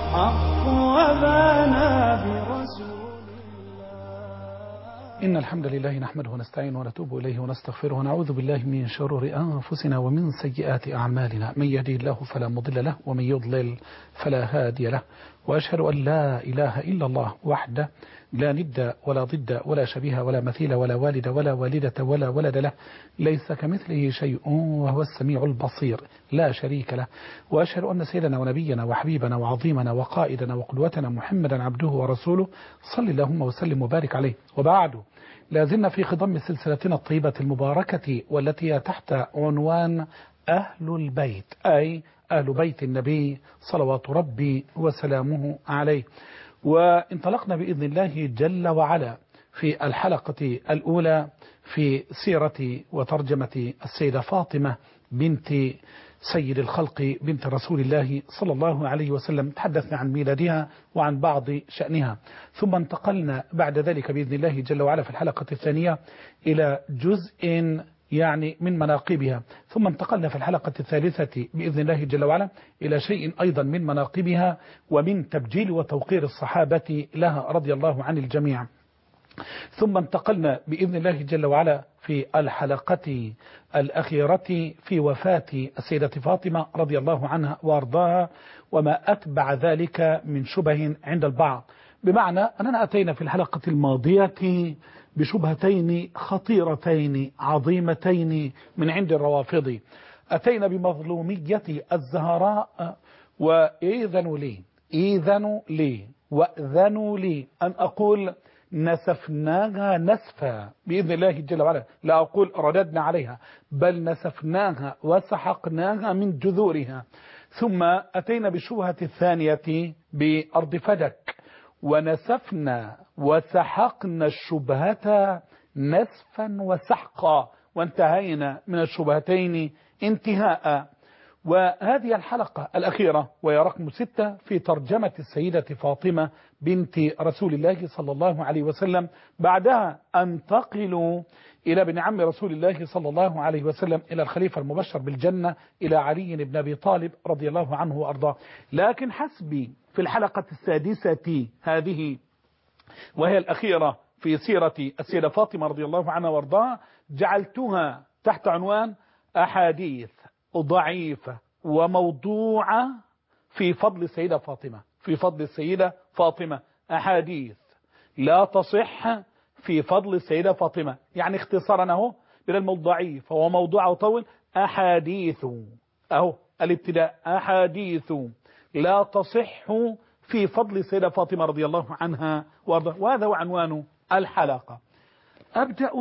الحق وبانا برسول إن الحمد لله نحمده ونستعينه ونتوب إليه ونستغفره ونعوذ بالله من شرور أنفسنا ومن سيئات أعمالنا من يهدي الله فلا مضل له ومن يضلل فلا هادي له وأشهد أن لا إله إلا الله وحده لا ند ولا ضد ولا شبيه ولا مثيل ولا والد ولا والدة ولا ولد له ليس كمثله شيء وهو السميع البصير لا شريك له وأشهد أن سيدنا ونبينا وحبيبنا وعظيمنا وقائدنا وقدوتنا محمدا عبده ورسوله صل اللهم وسلم وبارك عليه وبعد لازلنا في خضم سلسلتنا الطيبة المباركة والتي هي تحت عنوان أهل البيت أي أهل بيت النبي صلوات ربي وسلامه عليه وانطلقنا بإذن الله جل وعلا في الحلقة الأولى في سيرة وترجمة السيدة فاطمة بنت سيد الخلق بنت رسول الله صلى الله عليه وسلم تحدثنا عن ميلادها وعن بعض شأنها ثم انتقلنا بعد ذلك بإذن الله جل وعلا في الحلقة الثانية إلى جزء يعني من مناقبها ثم انتقلنا في الحلقة الثالثة بإذن الله جل وعلا إلى شيء أيضا من مناقبها ومن تبجيل وتوقير الصحابة لها رضي الله عن الجميع ثم انتقلنا بإذن الله جل وعلا في الحلقة الأخيرة في وفاة السيدة فاطمة رضي الله عنها وارضاها وما أتبع ذلك من شبه عند البعض بمعنى أننا أتينا في الحلقة الماضية بشبهتين خطيرتين عظيمتين من عند الروافض أتينا بمظلومية الزهراء وإذنوا لي إذنوا لي وأذنوا لي أن أقول نسفناها نسفا بإذن الله جل وعلا لا أقول رددنا عليها بل نسفناها وسحقناها من جذورها ثم أتينا بالشبهة الثانية بأرض فدك ونسفنا وسحقنا الشبهة نسفا وسحقا وانتهينا من الشبهتين انتهاء وهذه الحلقة الأخيرة وهي رقم ستة في ترجمة السيدة فاطمة بنت رسول الله صلى الله عليه وسلم بعدها أنتقل إلى ابن عم رسول الله صلى الله عليه وسلم إلى الخليفة المبشر بالجنة إلى علي بن أبي طالب رضي الله عنه وأرضاه لكن حسبي في الحلقة السادسة هذه وهي الأخيرة في سيرة السيدة فاطمة رضي الله عنها وارضاها جعلتها تحت عنوان أحاديث ضعيفة وموضوعة في فضل السيدة فاطمة في فضل السيدة فاطمة أحاديث لا تصح في فضل السيدة فاطمة يعني اختصارا اهو من الموضوع ضعيف هو موضوع طول أحاديث أهو الابتداء أحاديث لا تصح في فضل السيدة فاطمة رضي الله عنها وهذا هو عنوان الحلقة أبدأ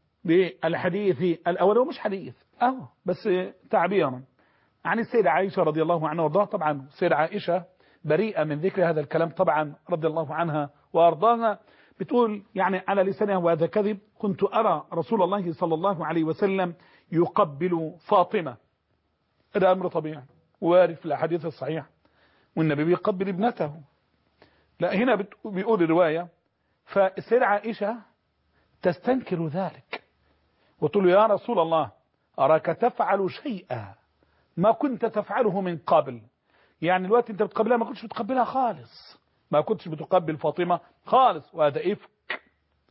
بالحديث الأول هو مش حديث أهو بس تعبيرا عن السيدة عائشة رضي الله عنها وارضاها طبعا السيدة عائشة بريئة من ذكر هذا الكلام طبعا رضي الله عنها وارضاها بتقول يعني على لسانها وهذا كذب كنت أرى رسول الله صلى الله عليه وسلم يقبل فاطمة هذا أمر طبيعي وارد في الأحاديث الصحيحة والنبي بيقبل ابنته لا هنا بيقول الرواية فالسيدة عائشة تستنكر ذلك وتقول له يا رسول الله أراك تفعل شيئا ما كنت تفعله من قبل يعني الوقت انت بتقبلها ما كنتش بتقبلها خالص ما كنتش بتقبل فاطمة خالص وهذا إفك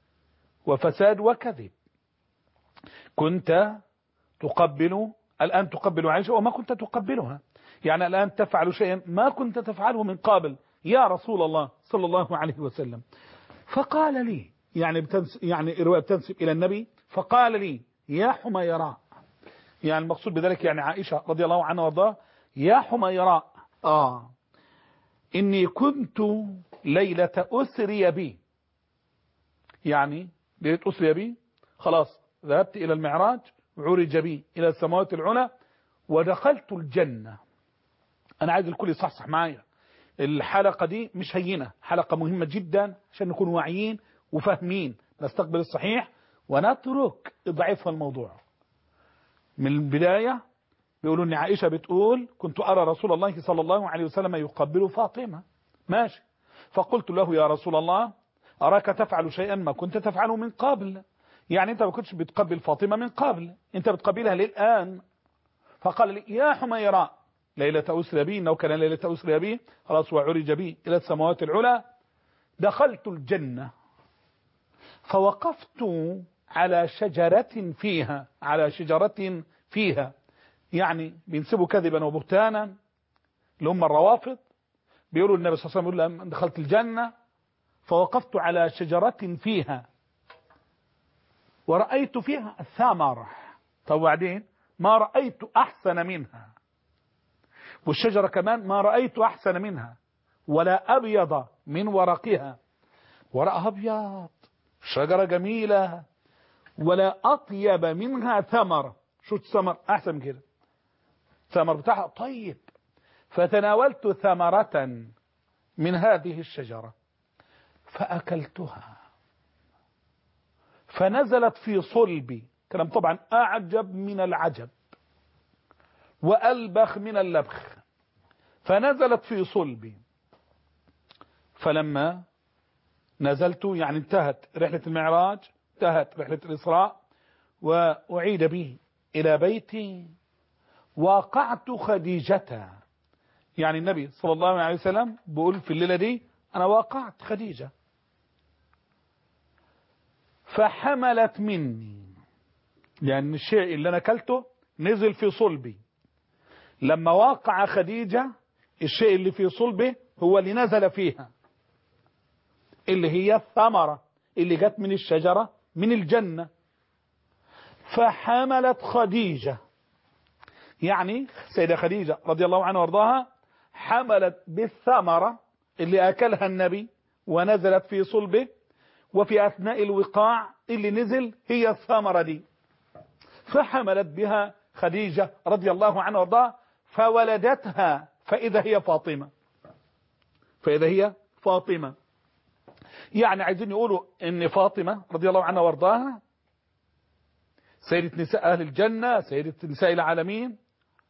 وفساد وكذب كنت تقبل الآن تقبل عائشة وما كنت تقبلها يعني الآن تفعل شيئا ما كنت تفعله من قبل يا رسول الله صلى الله عليه وسلم فقال لي يعني بتنس يعني رواية بتنسب إلى النبي فقال لي يا حميراء يعني المقصود بذلك يعني عائشة رضي الله عنها وارضاها يا حميراء آه إني كنت ليلة أسري بي يعني ليلة أسري بي خلاص ذهبت إلى المعراج وعرج بي إلى السماوات العلى ودخلت الجنة أنا عايز الكل يصحصح معايا الحلقة دي مش هينة حلقة مهمة جدا عشان نكون واعيين وفاهمين نستقبل الصحيح ونترك ضعيف الموضوع من البداية بيقولوا ان عائشة بتقول كنت أرى رسول الله صلى الله عليه وسلم يقبل فاطمة ماشي فقلت له يا رسول الله أراك تفعل شيئا ما كنت تفعله من قبل يعني انت ما كنتش بتقبل فاطمة من قبل انت بتقبلها للآن فقال لي يا حميراء ليلة أسرى بي إنه كان ليلة أسرى بي خلاص وعرج بي إلى السماوات العلى دخلت الجنة فوقفت على شجرة فيها على شجرة فيها يعني بينسبوا كذبا وبهتانا اللي هم الروافض بيقولوا النبي صلى الله عليه وسلم يقول دخلت الجنة فوقفت على شجرة فيها ورأيت فيها الثمر طب وبعدين ما رأيت أحسن منها والشجرة كمان ما رأيت أحسن منها ولا أبيض من ورقها ورقها أبيض شجرة جميلة ولا أطيب منها ثمر شو الثمر أحسن من كده ثمر بتاعها طيب فتناولت ثمرة من هذه الشجرة فأكلتها فنزلت في صلبي كلام طبعا أعجب من العجب وألبخ من اللبخ فنزلت في صلبي فلما نزلت يعني انتهت رحلة المعراج انتهت رحلة الإسراء وأعيد بي إلى بيتي واقعت خديجة يعني النبي صلى الله عليه وسلم بيقول في الليلة دي أنا واقعت خديجة فحملت مني لأن الشيء اللي أنا أكلته نزل في صلبي لما واقع خديجة الشيء اللي في صلبه هو اللي نزل فيها اللي هي الثمرة اللي جت من الشجرة من الجنة فحملت خديجة يعني سيدة خديجة رضي الله عنها وارضاها حملت بالثمرة اللي أكلها النبي ونزلت في صلبه وفي أثناء الوقاع اللي نزل هي الثمرة دي فحملت بها خديجة رضي الله عنها وارضاها فولدتها فإذا هي فاطمة فإذا هي فاطمة يعني عايزين يقولوا ان فاطمة رضي الله عنها وارضاها سيدة نساء أهل الجنة سيدة نساء العالمين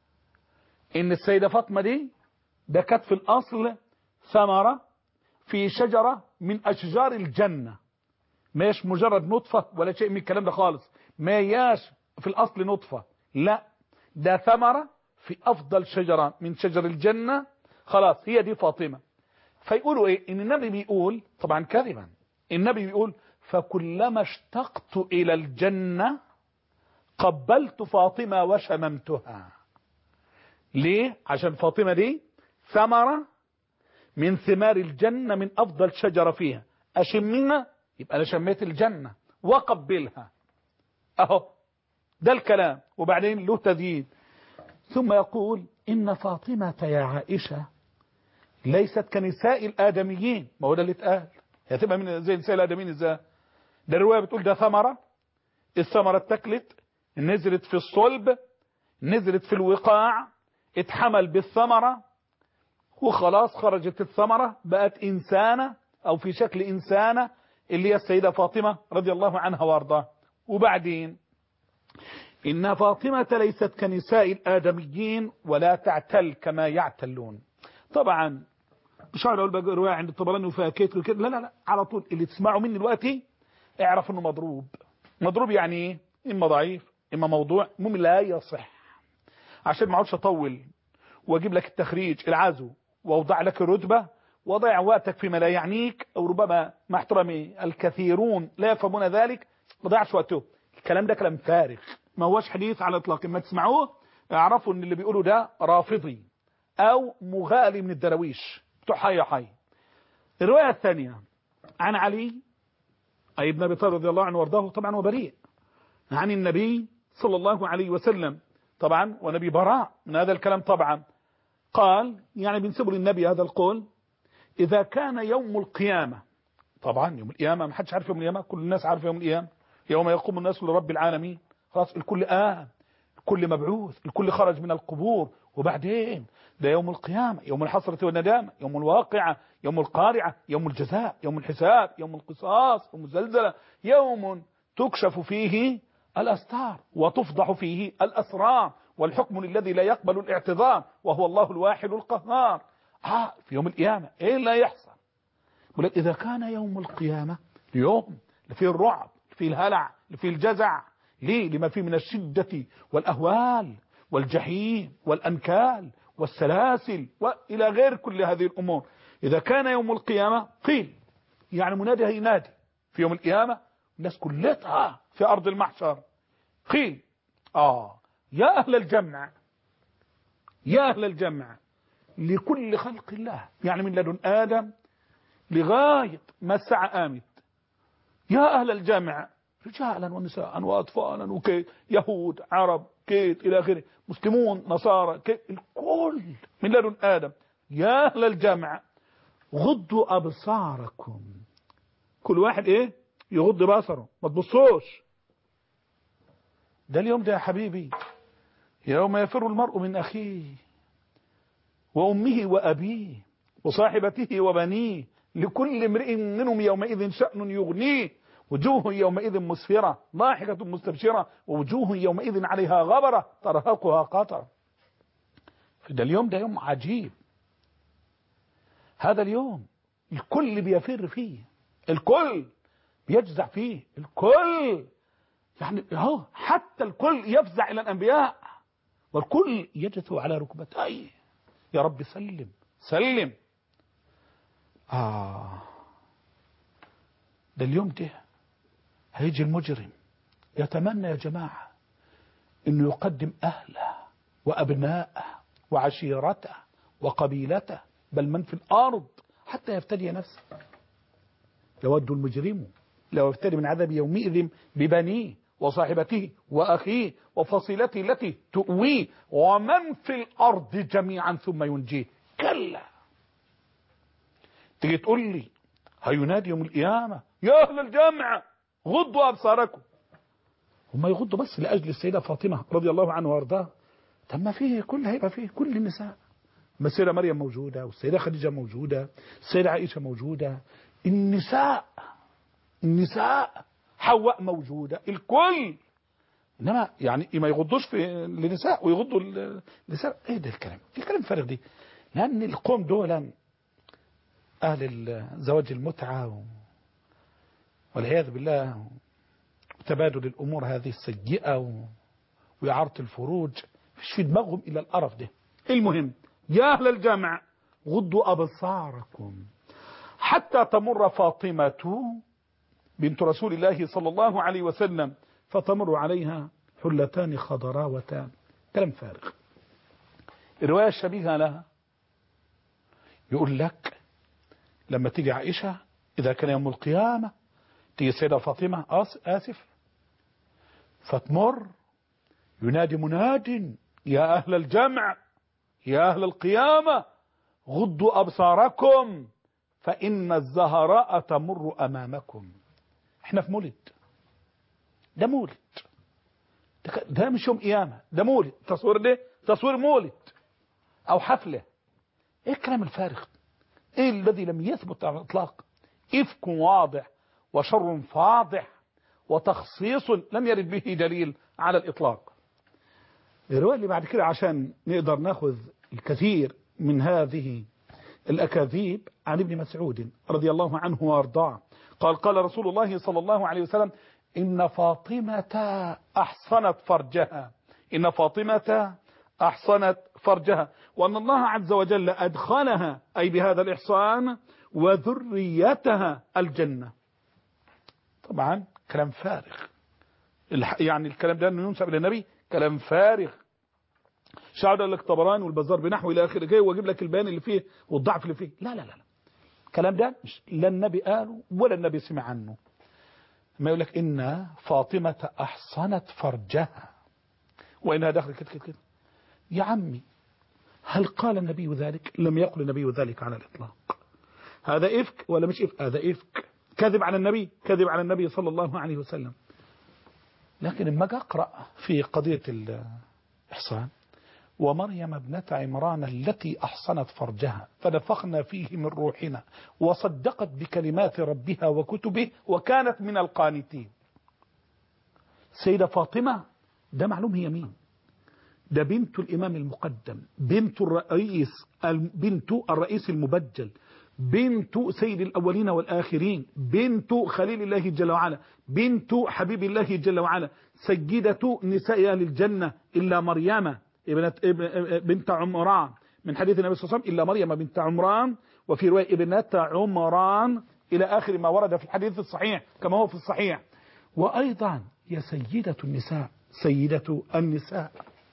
ان السيدة فاطمة دي ده كانت في الأصل ثمرة في شجرة من أشجار الجنة مش مجرد نطفة ولا شيء من الكلام ده خالص ما ياش في الأصل نطفة لا ده ثمرة في أفضل شجرة من شجر الجنة خلاص هي دي فاطمة فيقولوا ايه ان النبي بيقول طبعا كذبا النبي بيقول فكلما اشتقت الى الجنة قبلت فاطمة وشممتها ليه عشان فاطمة دي ثمرة من ثمار الجنة من افضل شجرة فيها اشمها يبقى انا شميت الجنة وقبلها اهو ده الكلام وبعدين له تزيين ثم يقول ان فاطمة يا عائشة ليست كنساء الآدميين ما هو ده اللي اتقال هي تبقى من زي نساء الآدميين ازاي ده الرواية بتقول ده ثمرة الثمرة اتكلت نزلت في الصلب نزلت في الوقاع اتحمل بالثمرة وخلاص خرجت الثمرة بقت إنسانة أو في شكل إنسانة اللي هي السيدة فاطمة رضي الله عنها وارضاها وبعدين إن فاطمة ليست كنساء الآدميين ولا تعتل كما يعتلون طبعا مش هقعد اقول بقى روايه عند الطبراني وفيها كتر وكده لا لا لا على طول اللي تسمعه مني دلوقتي اعرف انه مضروب مضروب يعني ايه اما ضعيف اما موضوع المهم لا يصح عشان ما اقعدش اطول واجيب لك التخريج العزو واوضع لك الرتبه وضيع وقتك فيما لا يعنيك او ربما مع احترامي الكثيرون لا يفهمون ذلك ما ضيعش وقته الكلام ده كلام فارغ ما هوش حديث على الاطلاق اما تسمعوه اعرفوا ان اللي بيقولوا ده رافضي او مغالي من الدرويش بتوع حي حي الرواية الثانية عن علي أي ابن أبي طالب رضي الله عنه وارضاه طبعا وبريء عن النبي صلى الله عليه وسلم طبعا ونبي براء من هذا الكلام طبعا قال يعني بنسبه للنبي هذا القول إذا كان يوم القيامة طبعا يوم القيامة ما حدش عارف يوم القيامة كل الناس عارف يوم القيامة يوم يقوم الناس لرب العالمين خلاص الكل آه الكل مبعوث الكل خرج من القبور وبعدين ده يوم القيامة يوم الحسرة والندامة يوم الواقعة يوم القارعة يوم الجزاء يوم الحساب يوم القصاص يوم الزلزلة يوم تكشف فيه الأستار وتفضح فيه الأسرار والحكم للذي لا يقبل الاعتذار وهو الله الواحد القهار آه في يوم القيامة إيه لا يحصل ولكن إذا كان يوم القيامة يوم فيه الرعب فيه الهلع فيه الجزع ليه لما فيه من الشدة والأهوال والجحيم والأنكال والسلاسل وإلى غير كل هذه الأمور إذا كان يوم القيامة قيل يعني منادي ينادي في يوم القيامة الناس كلها في أرض المحشر قيل آه يا أهل الجمع يا أهل الجمع لكل خلق الله يعني من لدن آدم لغاية ما الساعة آمت يا أهل الجامع رجالا ونساء وأطفالا وكيت يهود عرب كيت إلى آخره مسلمون نصارى كيت الكل من لدن آدم يا أهل الجامع غضوا أبصاركم كل واحد إيه يغض بصره ما تبصوش ده اليوم ده يا حبيبي يوم يفر المرء من أخيه وأمه وأبيه وصاحبته وبنيه لكل امرئ منهم يومئذ شأن يغنيه وجوه يومئذ مسفرة ضاحكة مستبشرة ووجوه يومئذ عليها غبرة ترهقها قطر ده اليوم ده يوم عجيب هذا اليوم الكل بيفر فيه الكل بيجزع فيه الكل يعني اهو حتى الكل يفزع إلى الأنبياء والكل يجثو على ركبتيه يا رب سلم سلم آه ده اليوم ده هيجي المجرم يتمنى يا جماعة انه يقدم اهله وابناءه وعشيرته وقبيلته بل من في الارض حتى يفتدي نفسه يود المجرم لو يفتدي من عذاب يومئذ ببنيه وصاحبته واخيه وفصيلته التي تؤويه ومن في الارض جميعا ثم ينجيه كلا تيجي تقول لي هينادي يوم القيامة يا أهل الجامعة غضوا أبصاركم هم يغضوا بس لأجل السيدة فاطمة رضي الله عنها وارضاها طب ما فيه كل هيبقى فيه كل النساء ما السيدة مريم موجودة والسيدة خديجة موجودة السيدة عائشة موجودة النساء النساء حواء موجودة الكل انما يعني ما يغضوش في النساء ويغضوا النساء ايه ده الكلام الكلام فارغ دي لان القوم دول أهل زواج المتعة والعياذ بالله وتبادل الأمور هذه السيئة وإعارة الفروج فيش في دماغهم إلى القرف ده المهم يا أهل الجامع غضوا أبصاركم حتى تمر فاطمة بنت رسول الله صلى الله عليه وسلم فتمر عليها حلتان خضراوتان كلام فارغ الرواية الشبيهة لها يقول لك لما تيجي عائشة إذا كان يوم القيامة تيجي السيدة فاطمة آسف فتمر ينادي مناد يا أهل الجمع يا أهل القيامة غضوا أبصاركم فإن الزهراء تمر أمامكم احنا في مولد ده مولد ده مش يوم قيامة ده مولد تصوير ده تصوير مولد أو حفلة ايه الكلام الفارغ ايه الذي لم يثبت على الاطلاق افك واضح وشر فاضح وتخصيص لم يرد به دليل على الاطلاق الرواية اللي بعد كده عشان نقدر ناخذ الكثير من هذه الأكاذيب عن ابن مسعود رضي الله عنه وارضاه قال قال رسول الله صلى الله عليه وسلم إن فاطمة أحصنت فرجها إن فاطمة أحصنت فرجها وأن الله عز وجل أدخلها أي بهذا الإحصان وذريتها الجنة طبعا كلام فارغ يعني الكلام ده أنه ينسب إلى النبي كلام فارغ شعر لك طبراني والبزار بنحو إلى آخره جاي واجيب لك البيان اللي فيه والضعف اللي فيه لا لا لا الكلام ده مش لا النبي قاله ولا النبي سمع عنه ما يقول لك إن فاطمة أحصنت فرجها وإنها دخلت كده كده كده يا عمي هل قال النبي ذلك لم يقل النبي ذلك على الإطلاق هذا إفك ولا مش إفك هذا إفك كذب على النبي كذب على النبي صلى الله عليه وسلم لكن لما أقرأ في قضية الإحصان ومريم ابنة عمران التي أحصنت فرجها فنفخنا فيه من روحنا وصدقت بكلمات ربها وكتبه وكانت من القانتين سيدة فاطمة ده معلوم هي مين ده بنت الإمام المقدم بنت الرئيس بنت الرئيس المبجل بنت سيد الأولين والآخرين بنت خليل الله جل وعلا بنت حبيب الله جل وعلا سيدة نساء أهل الجنة إلا مريم ابنة بنت عمران من حديث النبي صلى الله عليه وسلم إلا مريم بنت عمران وفي رواية ابنة عمران إلى آخر ما ورد في الحديث الصحيح كما هو في الصحيح وأيضا يا سيدة النساء سيدة النساء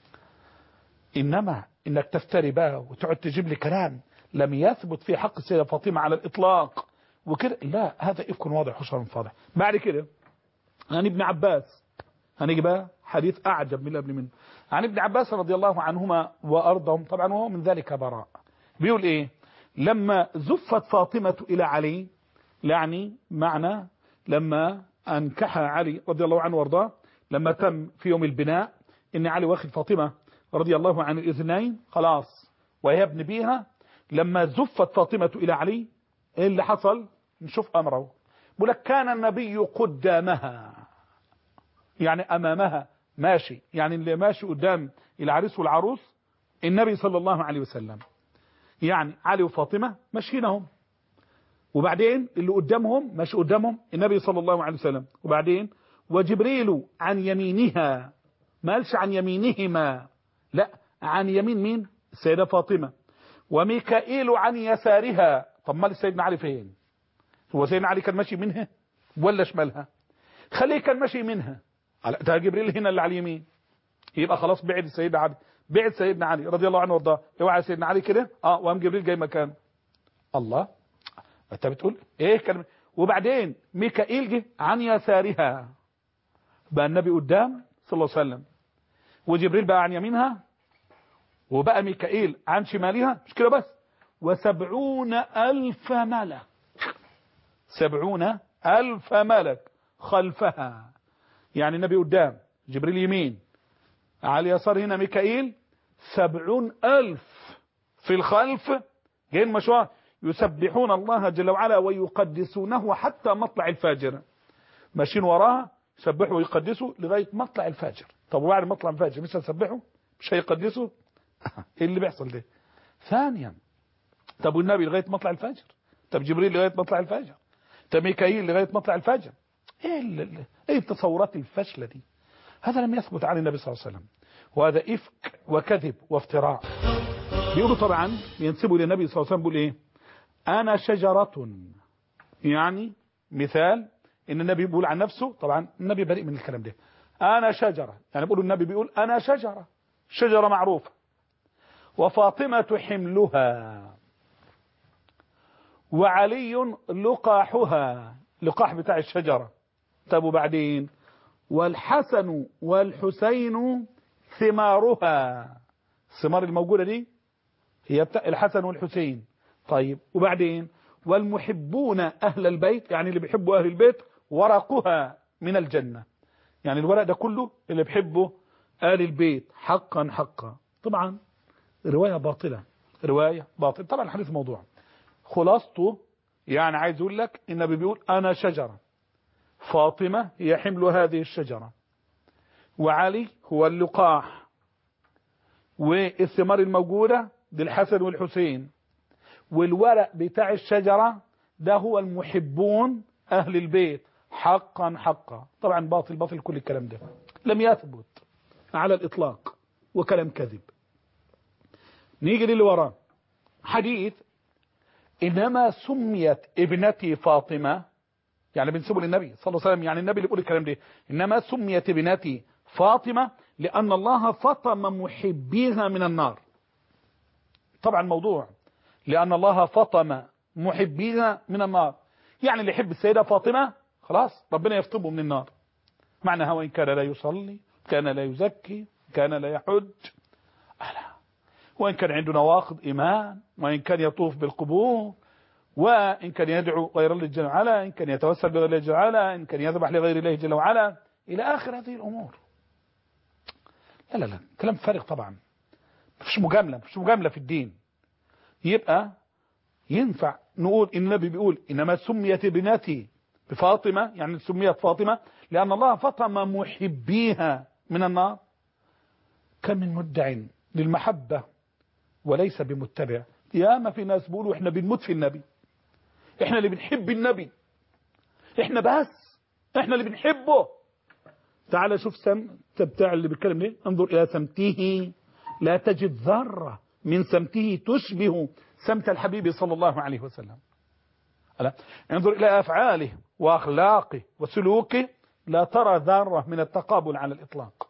إنما إنك تفتري بقى وتقعد تجيب لي كلام لم يثبت في حق السيدة فاطمة على الإطلاق وكده لا هذا إفك واضح وشر فاضح بعد كده عن ابن عباس هنيجي بقى حديث أعجب من اللي قبل منه عن ابن عباس رضي الله عنهما وأرضهم طبعا وهو من ذلك براء بيقول إيه لما زفت فاطمة إلى علي يعني معنى لما أنكح علي رضي الله عنه وارضاه لما تم في يوم البناء إن علي واخد فاطمة رضي الله عن الإذنين خلاص ويبني بيها لما زفت فاطمة إلى علي إيه اللي حصل نشوف أمره بقول لك كان النبي قدامها يعني أمامها ماشي يعني اللي ماشي قدام العريس والعروس النبي صلى الله عليه وسلم يعني علي وفاطمة ماشيينهم وبعدين اللي قدامهم ماشي قدامهم النبي صلى الله عليه وسلم وبعدين وجبريل عن يمينها ما قالش عن يمينهما لا عن يمين مين السيدة فاطمة وميكائيل عن يسارها طب ما سيدنا علي فين هو سيدنا علي كان ماشي منها ولا شمالها خليه كان ماشي منها ده جبريل هنا اللي على اليمين يبقى خلاص بعد سيدنا علي بعد سيدنا علي رضي الله عنه وارضاه اوعى سيدنا علي كده اه وقام جبريل جاي مكانه الله انت بتقول ايه كلمه وبعدين ميكائيل جه عن يسارها بقى النبي قدام صلى الله عليه وسلم وجبريل بقى عن يمينها وبقى ميكائيل عن شمالها مش كده بس وسبعون ألف ملك سبعون ألف ملك خلفها يعني النبي قدام جبريل يمين على اليسار هنا ميكائيل سبعون ألف في الخلف جايين مشوار يسبحون الله جل وعلا ويقدسونه حتى مطلع الفجر ماشيين وراها يسبحوا ويقدسوا لغاية مطلع الفجر طب وبعد مطلع الفجر مش هيسبحوا مش هيقدسوا ايه اللي بيحصل ده ثانيا طب والنبي لغاية مطلع الفجر طب جبريل لغاية مطلع الفجر طب ميكائيل لغاية مطلع الفجر ايه ال- ايه التصورات الفاشلة دي هذا لم يثبت عن النبي صلى الله عليه وسلم وهذا إفك وكذب وافتراء بيقولوا طبعا ينسبوا للنبي صلى الله عليه وسلم بيقول ايه انا شجرة يعني مثال ان النبي بيقول عن نفسه طبعا النبي بريء من الكلام ده انا شجرة يعني بيقولوا النبي بيقول انا شجرة شجرة معروفة وفاطمة حملها وعلي لقاحها لقاح بتاع الشجرة طب وبعدين والحسن والحسين ثمارها الثمار الموجودة دي هي بتاع الحسن والحسين طيب وبعدين والمحبون أهل البيت يعني اللي بيحبوا أهل البيت ورقها من الجنة يعني الورق ده كله اللي بيحبه آل البيت حقا حقا طبعا رواية باطلة رواية باطلة طبعا الحديث موضوع خلاصته يعني عايز اقول لك النبي بيقول انا شجرة فاطمة هي حمل هذه الشجرة وعلي هو اللقاح والثمار الموجودة دي الحسن والحسين والورق بتاع الشجرة ده هو المحبون أهل البيت حقا حقا طبعا باطل باطل كل الكلام ده لم يثبت على الإطلاق وكلام كذب نيجي للي وراه حديث إنما سميت ابنتي فاطمة يعني بنسبه للنبي صلى الله عليه وسلم يعني النبي اللي بيقول الكلام ده إنما سميت ابنتي فاطمة لأن الله فطم محبيها من النار طبعا موضوع لأن الله فطم محبيها من النار يعني اللي يحب السيدة فاطمة خلاص ربنا يفطمه من النار معناها وإن كان لا يصلي كان لا يزكي كان لا يحج ألا وإن كان عنده نواقض إيمان وإن كان يطوف بالقبور وإن كان يدعو غير الله جل وعلا إن كان يتوسل بغير الله جل وعلا إن كان يذبح لغير الله جل وعلا إلى آخر هذه الأمور لا لا لا كلام فارغ طبعا مفيش مجاملة مفيش مجاملة في الدين يبقى ينفع نقول إن النبي بيقول إنما سميت ابنتي بفاطمة يعني سميت فاطمة لأن الله فطم محبيها من النار كم من مدع للمحبة وليس بمتبع يا ما في ناس بيقولوا احنا بنموت في النبي احنا اللي بنحب النبي احنا بس احنا اللي بنحبه تعال شوف سم بتاع اللي بيتكلم ليه انظر الى سمته لا تجد ذرة من سمته تشبه سمت الحبيب صلى الله عليه وسلم ألا انظر إلى أفعاله وأخلاقه وسلوكه لا ترى ذرة من التقابل على الإطلاق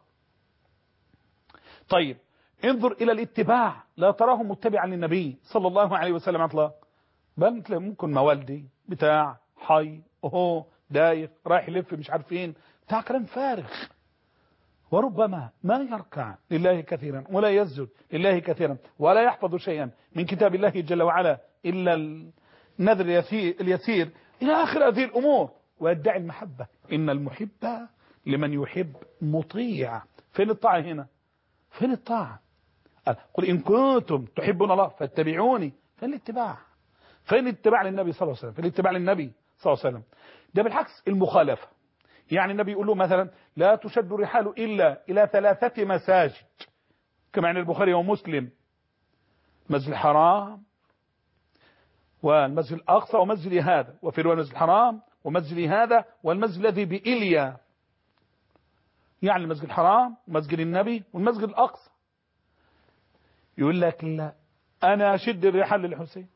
طيب انظر إلى الاتباع لا تراه متبعا للنبي صلى الله عليه وسلم على الإطلاق بل ممكن موالدي بتاع حي اهو داير رايح يلف مش عارفين بتاع كلام فارغ وربما ما يركع لله كثيرا ولا يسجد لله كثيرا ولا يحفظ شيئا من كتاب الله جل وعلا إلا النذر اليسير إلى آخر هذه الأمور ويدعي المحبة إن المحب لمن يحب مطيع فين الطاعة هنا فين الطاعة قل إن كنتم تحبون الله فاتبعوني فين الاتباع فين الاتباع للنبي صلى الله عليه وسلم فين الاتباع للنبي صلى الله عليه وسلم ده بالعكس المخالفة يعني النبي يقول له مثلا لا تشد الرحال إلا إلى ثلاثة مساجد كما عن البخاري ومسلم مسجد الحرام والمسجد الأقصى ومسجد هذا وفي رواية المسجد الحرام ومسجد هذا والمسجد الذي بإليا يعني المسجد الحرام ومسجد النبي والمسجد الأقصى يقول لك لا أنا أشد الرحال للحسين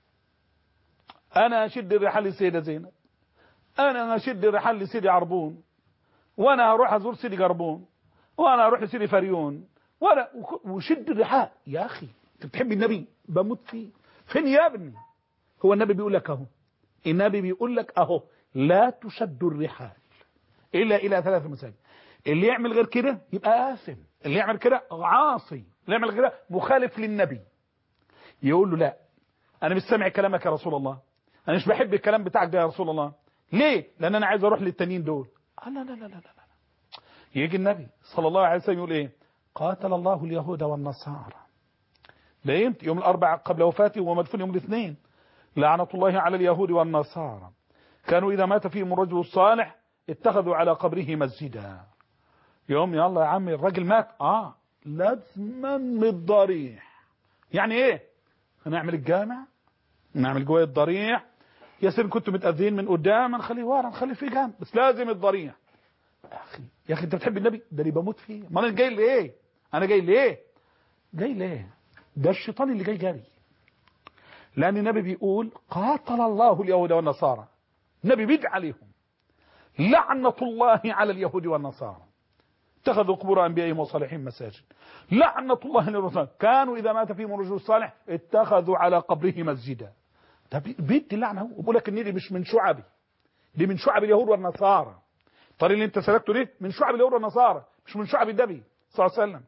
أنا أشد الرحال للسيدة زينب أنا أشد الرحال لسيدي عربون وأنا أروح أزور سيدي قربون وأنا أروح لسيدي فريون وأنا وشد الرحال يا أخي أنت بتحب النبي بموت فيه فين يا ابني هو النبي بيقول لك أهو النبي بيقول لك أهو لا تشد الرحال إلا إلى ثلاث مساجد اللي يعمل غير كده يبقى آثم اللي يعمل كده عاصي اللي يعمل كده مخالف للنبي يقول له لا أنا مش سامع كلامك يا رسول الله أنا مش بحب الكلام بتاعك ده يا رسول الله ليه لأن أنا عايز أروح للتانيين دول لا لا لا لا لا لا يجي النبي صلى الله عليه وسلم يقول إيه قاتل الله اليهود والنصارى لا يمتى يوم الأربع قبل وفاته ومدفون يوم الاثنين لعنة الله على اليهود والنصارى كانوا إذا مات فيهم الرجل الصالح اتخذوا على قبره مسجدا يوم يلا يا عمي الراجل مات اه لازما الضريح يعني ايه هنعمل الجامع نعمل جوايا الضريح يا سيدي كنتوا متأذين من قدام نخليه ورا نخليه في جنب بس لازم الضريح يا اخي يا اخي انت بتحب النبي ده اللي بموت فيه ما انا جاي ليه انا جاي ليه جاي ليه ده الشيطان اللي جاي جري لان النبي بيقول قاتل الله اليهود والنصارى النبي بيدعي عليهم لعنة الله على اليهود والنصارى اتخذوا قبور انبيائهم وصالحين مساجد لعنة الله للرسول كانوا اذا مات فيهم الرجل الصالح اتخذوا على قبره مسجدا ده بيدي لعنه هو بيقول لك ان دي مش من شعبي دي من شعب اليهود والنصارى الطريق اللي انت سلكته ده من شعب اليهود والنصارى مش من شعب النبي صلى الله عليه وسلم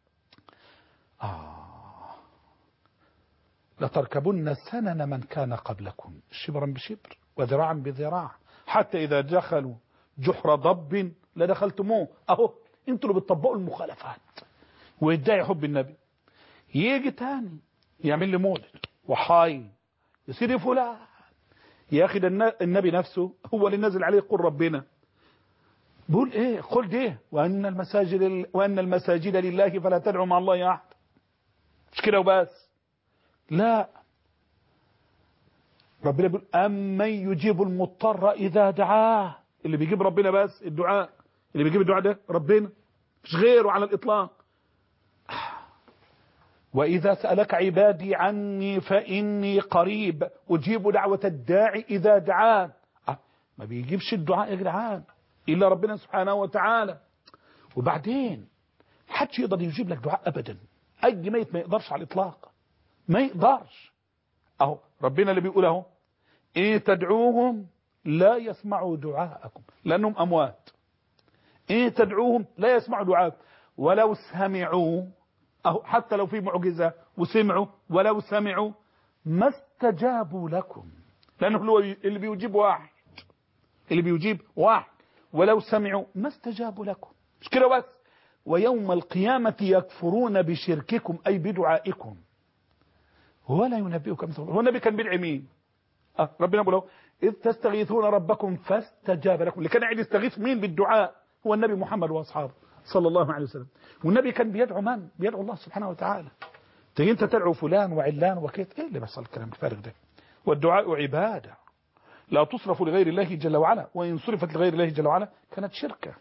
آه لتركبن سنن من كان قبلكم شبرا بشبر وذراعا بذراع حتى إذا دخلوا جحر ضب لدخلتموه أهو انتوا اللي بتطبقوا المخالفات ويدعي حب النبي يجي تاني يعمل لي مولد وحاي يصير فلان يا أخي ده النبي نفسه هو اللي نزل عليه قل ربنا بقول ايه قل ده وان المساجد وان المساجد لله فلا تدعوا مع الله احد مش كده وبس لا ربنا بيقول امن يجيب المضطر اذا دعاه اللي بيجيب ربنا بس الدعاء اللي بيجيب الدعاء ده ربنا مش غيره على الاطلاق واذا سالك عبادي عني فاني قريب اجيب دعوه الداعي اذا دعان ما بيجيبش الدعاء يا جدعان إلا ربنا سبحانه وتعالى وبعدين حدش يقدر يجيب لك دعاء أبدا أي ميت ما يقدرش على الإطلاق ما يقدرش أهو ربنا اللي بيقول أهو إيه تدعوهم لا يسمعوا دعاءكم لأنهم أموات إيه تدعوهم لا يسمعوا دعاءكم ولو سمعوا أهو حتى لو في معجزة وسمعوا ولو سمعوا ما استجابوا لكم لأنه اللي بيجيب واحد اللي بيجيب واحد ولو سمعوا ما استجابوا لكم مش كده بس ويوم القيامة يكفرون بشرككم أي بدعائكم ولا ينبئك مثل هو النبي كان بيدعي مين آه ربنا بيقول إذ تستغيثون ربكم فاستجاب لكم اللي كان قاعد يستغيث مين بالدعاء هو النبي محمد وأصحابه صلى الله عليه وسلم والنبي كان بيدعو من بيدعو الله سبحانه وتعالى تيجي انت تدعو فلان وعلان وكيت ايه اللي بيحصل الكلام الفارغ ده والدعاء عباده لا تصرف لغير الله جل وعلا وإن صرفت لغير الله جل وعلا كانت شركة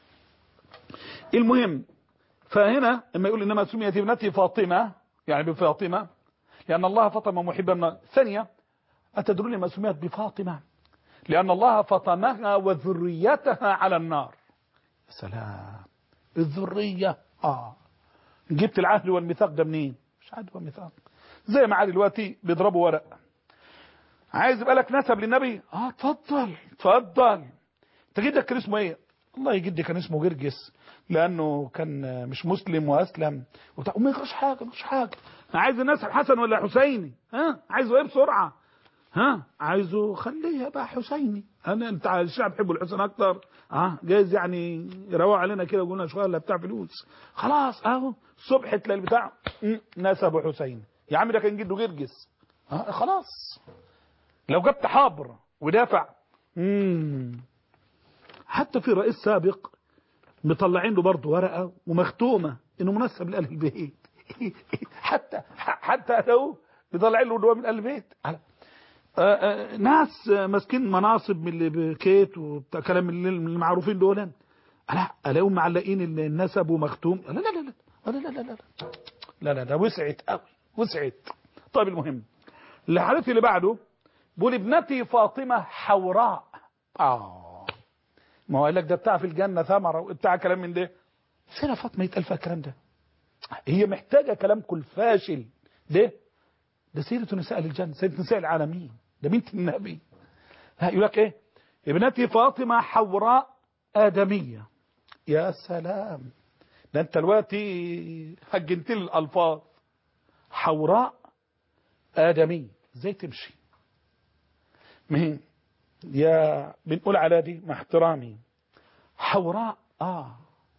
المهم فهنا لما يقول إنما سميت ابنتي فاطمة يعني بفاطمة لأن الله فطم محبا من النار ثانية أتدرون ما سميت بفاطمة لأن الله فطمها وذريتها على النار سلام الذرية آه جبت العهد والميثاق ده منين مش عهد والميثاق زي ما عادي دلوقتي بيضربوا ورق عايز يبقى لك نسب للنبي اه اتفضل اتفضل انت جدك كان اسمه ايه والله جدي كان اسمه جرجس لانه كان مش مسلم واسلم وبتاع وما يقراش حاجه مش حاجه عايز الناس حسن ولا حسيني ها عايزه ايه بسرعه ها عايزه خليه بقى حسيني انا انت الشعب بيحب الحسن اكتر اه جايز يعني يروق علينا كده ويقولنا شويه ولا بتاع فلوس خلاص اهو الصبح تلاقي البتاع م، نسبه حسين يا عم ده كان جده جرجس اه خلاص لو جبت حابر ودافع مم. حتى في رئيس سابق مطلعين له برضه ورقه ومختومه انه منسب لاهل البيت حتى حتى لو مطلعين له إن هو من اهل البيت على- آه، آه، ناس آه، ماسكين مناصب من اللي بكيت وبتاع كلام من المعروفين دول لا الاقيهم معلقين النسب ومختوم لا لا لا لا لا لا لا لا لا لا ده وسعت قوي وسعت طيب المهم الحديث اللي بعده بيقول ابنتي فاطمه حوراء اه ما هو قال لك ده بتاع في الجنه ثمره وبتاع كلام من ده فين فاطمه يتقال فيها الكلام ده هي محتاجه كلامكم الفاشل ده ده سيرة نساء الجنة سيرة نساء العالمين ده بنت النبي ها يقول لك ايه ابنتي فاطمة حوراء آدمية يا سلام ده انت دلوقتي هجنت لي الألفاظ حوراء آدمية ازاي تمشي مين يا بنقول على دي مع احترامي حوراء اه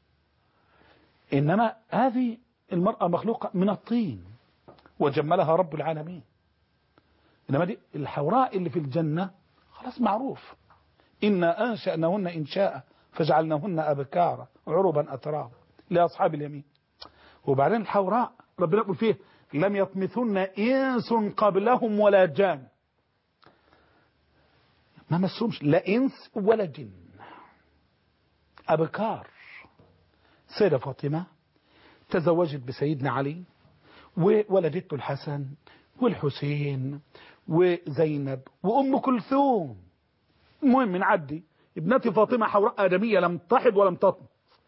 انما هذه المرأة مخلوقة من الطين وجملها رب العالمين إنما دي الحوراء اللي في الجنة خلاص معروف إنا أنشأنهن إنشاء فجعلناهن أبكارا عربا أترابا لأصحاب اليمين وبعدين الحوراء ربنا يقول فيه لم يطمثن إنس قبلهم ولا جان ما مسهمش لا إنس ولا جن أبكار سيدة فاطمة تزوجت بسيدنا علي وولدته الحسن والحسين وزينب وأم كلثوم المهم نعدي ابنتي فاطمة حوراء آدمية لم تحض ولم تطم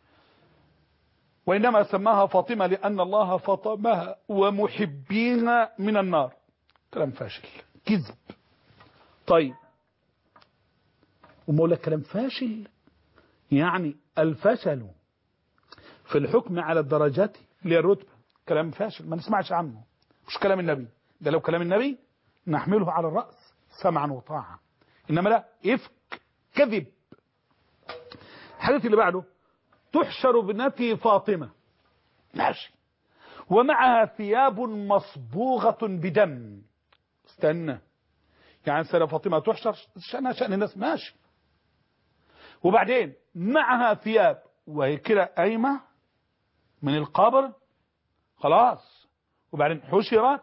وإنما سماها فاطمة لأن الله فطمها ومحبيها من النار كلام فاشل كذب طيب وما لك كلام فاشل يعني الفشل في الحكم على الدرجات للرتبة كلام فاشل ما نسمعش عنه مش كلام النبي ده لو كلام النبي نحمله على الرأس سمعا وطاعة إنما لا إفك كذب الحديث اللي بعده تحشر ابنتي فاطمة ماشي ومعها ثياب مصبوغة بدم استنى يعني سيدة فاطمة تحشر شأنها شأن الناس ماشي وبعدين معها ثياب وهي كده قايمة من القبر خلاص وبعدين حشرت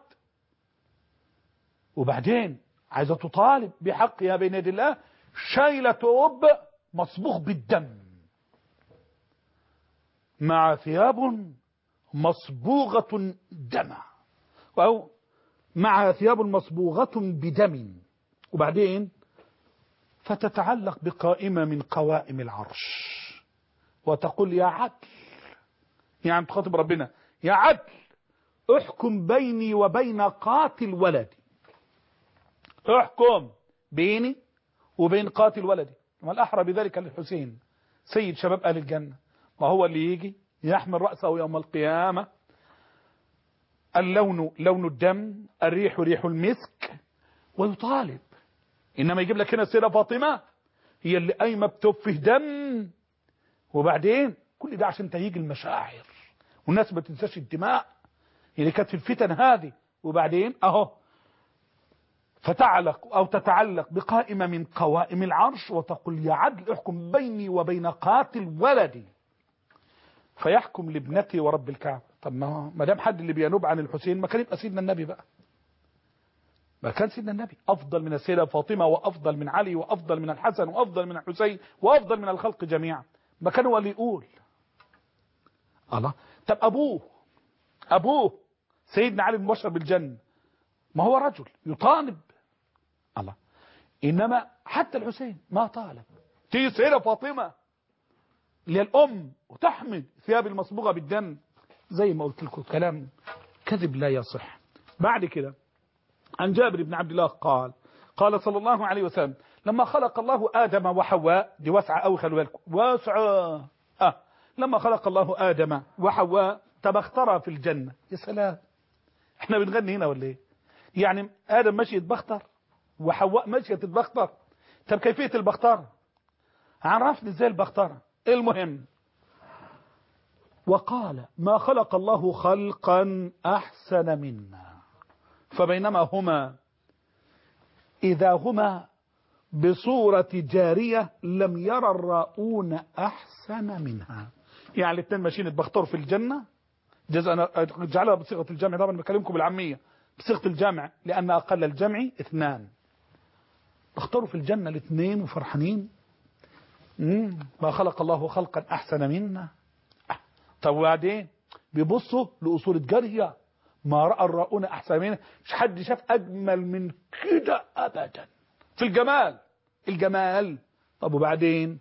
وبعدين عايزة تطالب بحقها بين يدي الله شايلة أب مصبوغ بالدم مع ثياب مصبوغة دم أو مع ثياب مصبوغة بدم وبعدين فتتعلق بقائمة من قوائم العرش وتقول يا عدل يعني تخاطب ربنا يا عدل احكم بيني وبين قاتل ولدي احكم بيني وبين قاتل ولدي ما الأحرى بذلك للحسين سيد شباب أهل الجنة ما هو اللي يجي يحمل رأسه يوم القيامة اللون لون الدم الريح ريح المسك ويطالب إنما يجيب لك هنا السيدة فاطمة هي اللي قايمة بتفه دم وبعدين كل ده عشان تهيج المشاعر والناس ما تنساش الدماء اللي كانت في الفتن هذه وبعدين اهو فتعلق او تتعلق بقائمة من قوائم العرش وتقول يا عدل احكم بيني وبين قاتل ولدي فيحكم لابنتي ورب الكعبة طب ما ما دام حد اللي بينوب عن الحسين ما كان يبقى سيدنا النبي بقى ما كان سيدنا النبي افضل من السيدة فاطمة وافضل من علي وافضل من الحسن وافضل من الحسين وافضل من الخلق جميعا ما كان هو اللي يقول الله طب ابوه ابوه سيدنا علي المبشر بالجنة ما هو رجل يطالب الله إنما حتى الحسين ما طالب تيجي سيدة فاطمة اللي هي الأم وتحمل ثياب المصبوغة بالدم زي ما قلت لكم كلام كذب لا يصح بعد كده عن جابر بن عبد الله قال قال صلى الله عليه وسلم لما خلق الله آدم وحواء دي واسعة أو خلوا بالكم واسعة آه لما خلق الله آدم وحواء تبخترا في الجنة يا سلام احنا بنغني هنا ولا ايه يعني آدم مشي يتبختر وحواء مشي تتبختر طب كيفية البخترة عرفني ازاي البخترة المهم وقال ما خلق الله خلقا أحسن منا فبينما هما إذا هما بصورة جارية لم يرى الراؤون أحسن منها يعني الاثنين ماشيين يتبختروا في الجنة جزء أنا جعلها بصيغة الجمع طبعا بكلمكم بالعامية بصيغة الجمع لأن أقل الجمع اثنان اختاروا في الجنة الاثنين وفرحانين مم. ما خلق الله خلقا أحسن منا طب وبعدين بيبصوا لأصول جارية ما رأى الراؤون أحسن منا مش حد شاف أجمل من كده أبدا في الجمال الجمال طب وبعدين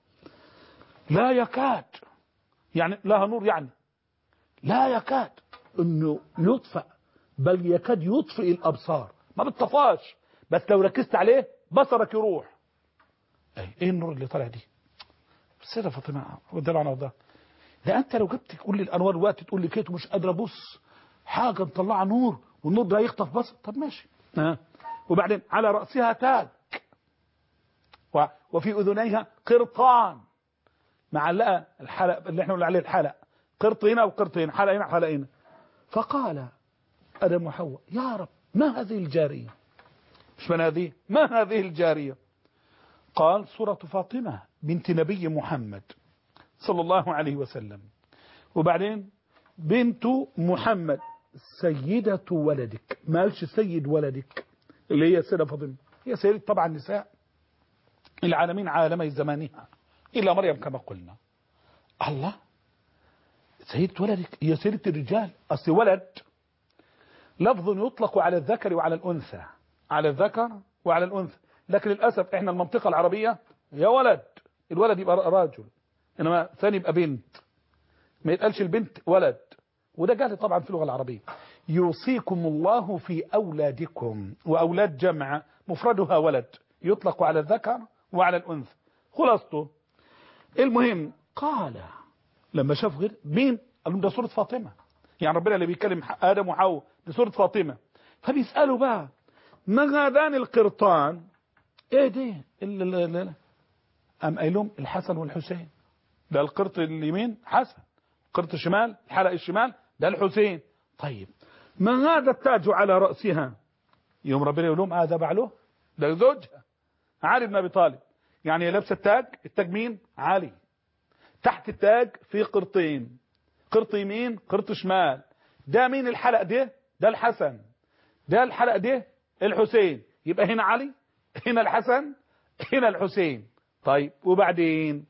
لا يكاد يعني لها نور يعني لا يكاد انه يطفأ بل يكاد يطفئ الابصار ما بتطفاش بس لو ركزت عليه بصرك يروح ايه, ايه النور اللي طالع دي السيدة فاطمة رضي الله عنها وارضاها ده انت لو جبت تقول لي الانوار وقت تقول لي كيت مش قادر ابص حاجه مطلعه نور والنور ده يخطف بصر طب ماشي ها وبعدين على راسها تاج و- وفي اذنيها قرطان معلقه الحلق اللي احنا بنقول عليه الحلق قرط هنا وقرط هنا حلق هنا حلق هنا فقال ادم وحواء يا رب ما هذه الجاريه مش من هذه ما هذه الجاريه قال سوره فاطمه بنت نبي محمد صلى الله عليه وسلم وبعدين بنت محمد سيدة ولدك ما قالش سيد ولدك اللي هي سيدة فاطمة هي سيدة طبعا نساء العالمين عالمي زمانها إلا مريم كما قلنا الله سيدة ولدك هي سيدة الرجال أصل ولد لفظ يطلق على الذكر وعلى الأنثى على الذكر وعلى الأنثى لكن للأسف احنا المنطقة العربية يا ولد الولد يبقى راجل انما ثاني يبقى بنت ما يتقالش البنت ولد وده جهل طبعا في اللغه العربيه يوصيكم الله في اولادكم واولاد جمع مفردها ولد يطلق على الذكر وعلى الانثى خلاصته المهم قال لما شاف غير مين قال لهم ده سوره فاطمه يعني ربنا اللي بيتكلم ادم وحواء دي سوره فاطمه فبيسالوا بقى ما هذان القرطان ايه دي ال- ال- ال- قام قايل لهم الحسن والحسين ده القرط اليمين حسن القرط الشمال الحلق الشمال ده الحسين طيب ما هذا التاج على رأسها يوم ربنا يقول لهم هذا بعله ده زوجها علي بن ابي طالب يعني هي لابسه التاج التاج مين علي تحت التاج في قرطين قرط يمين قرط شمال ده مين الحلق ده ده الحسن ده الحلق ده الحسين يبقى هنا علي هنا الحسن هنا الحسين طيب وبعدين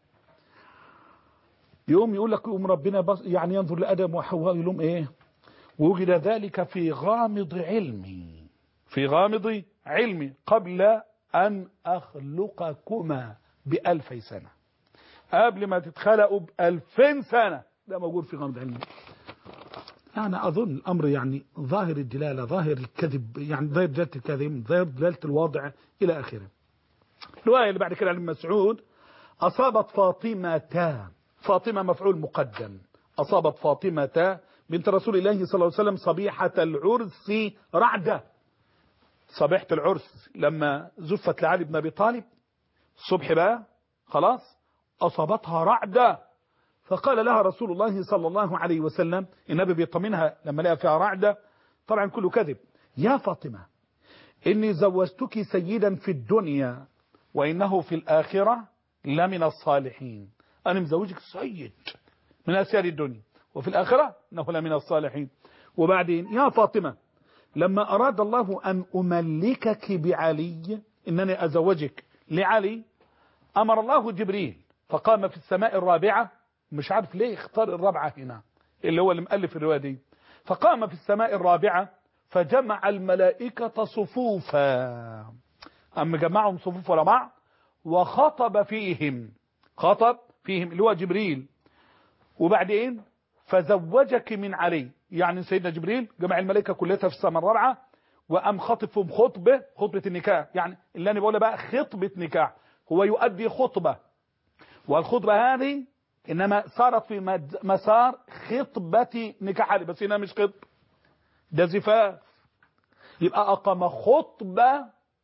يوم يقول لك يوم ربنا بص يعني ينظر لآدم وحواء يقول لهم ايه وجد ذلك في غامض علمي في غامض علمي قبل أن أخلقكما بألفي سنة قبل ما تتخلقوا بألفين سنة ده موجود في غامض علمي أنا أظن الأمر يعني ظاهر الدلالة ظاهر الكذب يعني ظاهر دلالة الكذب ظاهر دلالة الواضع إلى آخره الرواية اللي بعد كده عن ابن مسعود أصابت فاطمة فاطمة مفعول مقدم أصابت فاطمة بنت رسول الله صلى الله عليه وسلم صبيحة العرس رعدة صبيحة العرس لما زفت لعلي بن أبي طالب الصبح بقى خلاص أصابتها رعدة فقال لها رسول الله صلى الله عليه وسلم النبي بيطمنها لما لقى فيها رعدة طبعا كله كذب يا فاطمة إني زوجتك سيدا في الدنيا وإنه في الآخرة لمن الصالحين أنا مزوجك سيد من أسياد الدنيا وفي الآخرة إنه لمن الصالحين وبعدين يا فاطمة لما أراد الله أن أملكك بعلي إنني أزوجك لعلي أمر الله جبريل فقام في السماء الرابعة مش عارف ليه اختار الرابعة هنا اللي هو اللي مؤلف الرواية دي فقام في السماء الرابعة فجمع الملائكة صفوفا أم جمعهم صفوف ولا بعض وخطب فيهم خطب فيهم اللي هو جبريل وبعدين فزوجك من علي يعني سيدنا جبريل جمع الملائكة كلها في السماء الرابعة وأم خطب فيهم خطبة خطبة النكاح يعني اللي أنا بقوله بقى خطبة نكاح هو يؤدي خطبة والخطبة هذه إنما صارت في مد- مسار خطبة نكاح علي بس هنا مش خطب ده زفاف يبقى أقام خطبة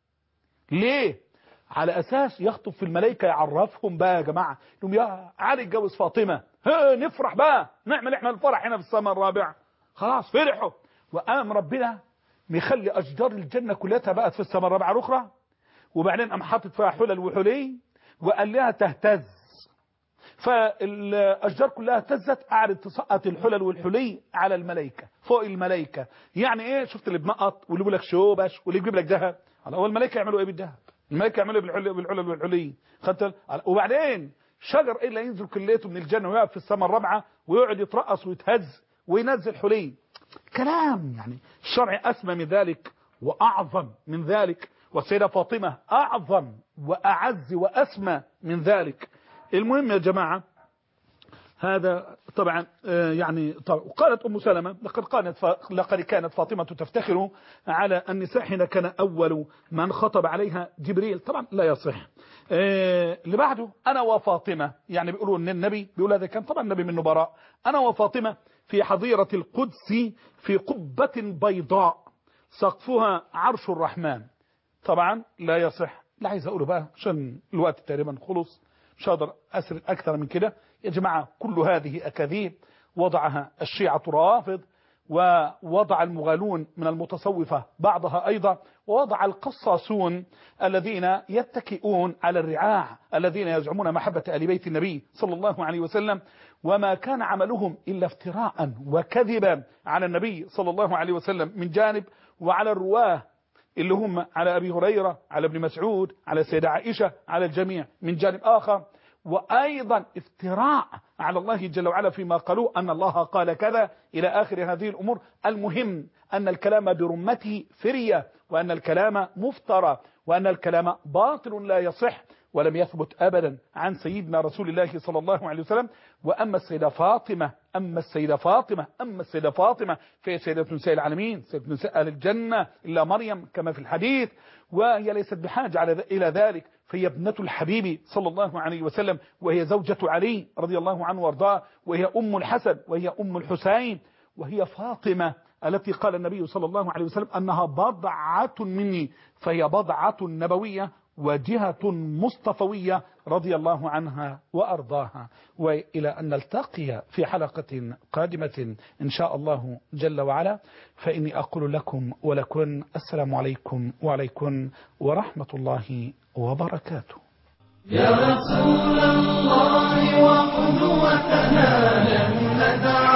ليه على أساس يخطب في الملائكة يعرفهم بقى يا جماعة يقول يا علي اتجوز فاطمة ها نفرح بقى نعمل احنا الفرح هنا في السماء الرابعة خلاص فرحوا وقام ربنا مخلي أشجار الجنة كلها بقت في السماء الرابعة الأخرى وبعدين قام حاطط فيها حلل وحلي وقال لها تهتز فالأشجار كلها اهتزت قعدت تسقط الحلل والحلي على الملائكة فوق الملائكة يعني ايه شفت اللي بنقط واللي بيقول لك شوبش واللي بيجيب لك ذهب على اول الملائكة يعملوا ايه بالذهب الملائكة يعملوا ايه بالحلل بالحلل والحلي خدت ال- وبعدين شجر ايه اللي ينزل كليته من الجنة ويقف في السماء الرابعة ويقعد يترقص ويتهز وينزل حلي كلام يعني الشرع أسمى من ذلك وأعظم من ذلك والسيدة فاطمة أعظم وأعز وأسمى من ذلك المهم يا جماعة هذا طبعا آه، يعني طبعا قالت أم سلمة لقد كانت ف- لقد كانت فاطمة تفتخر على النساء حين كان أول من خطب عليها جبريل طبعا لا يصح آه، اللي بعده أنا وفاطمة يعني بيقولوا أن النبي بيقول هذا كان طبعا النبي من نبراء أنا وفاطمة في حظيرة القدس في قبة بيضاء سقفها عرش الرحمن طبعا لا يصح لا عايز اقوله بقى عشان الوقت تقريبا خلص مش هقدر اسرد اكثر من كده يا جماعه كل هذه اكاذيب وضعها الشيعه رافض ووضع المغالون من المتصوفة بعضها أيضا ووضع القصاصون الذين يتكئون على الرعاع الذين يزعمون محبة آل بيت النبي صلى الله عليه وسلم وما كان عملهم إلا افتراء وكذبا على النبي صلى الله عليه وسلم من جانب وعلى الرواه اللي هم على أبي هريرة على ابن مسعود على السيدة عائشة على الجميع من جانب آخر وأيضا افتراء على الله جل وعلا فيما قالوا أن الله قال كذا إلى آخر هذه الأمور المهم أن الكلام برمته فرية وأن الكلام مفترى وأن الكلام باطل لا يصح ولم يثبت أبدا عن سيدنا رسول الله صلى الله عليه وسلم وأما السيدة فاطمة أما السيدة فاطمة أما السيدة فاطمة فهي سيدة نساء العالمين سيدة نساء أهل الجنة إلا مريم كما في الحديث وهي ليست بحاجة على إلى ذلك فهي ابنة الحبيب صلى الله عليه وسلم وهي زوجة علي رضي الله عنه وارضاه وهي أم الحسن وهي أم الحسين وهي فاطمة التي قال النبي صلى الله عليه وسلم أنها بضعة مني فهي بضعة نبوية وجهة مصطفوية رضي الله عنها وأرضاها وإلى أن نلتقي في حلقة قادمة إن شاء الله جل وعلا فإني أقول لكم ولكن السلام عليكم وعليكم ورحمة الله وبركاته يا رسول الله وقدوتنا لن ندع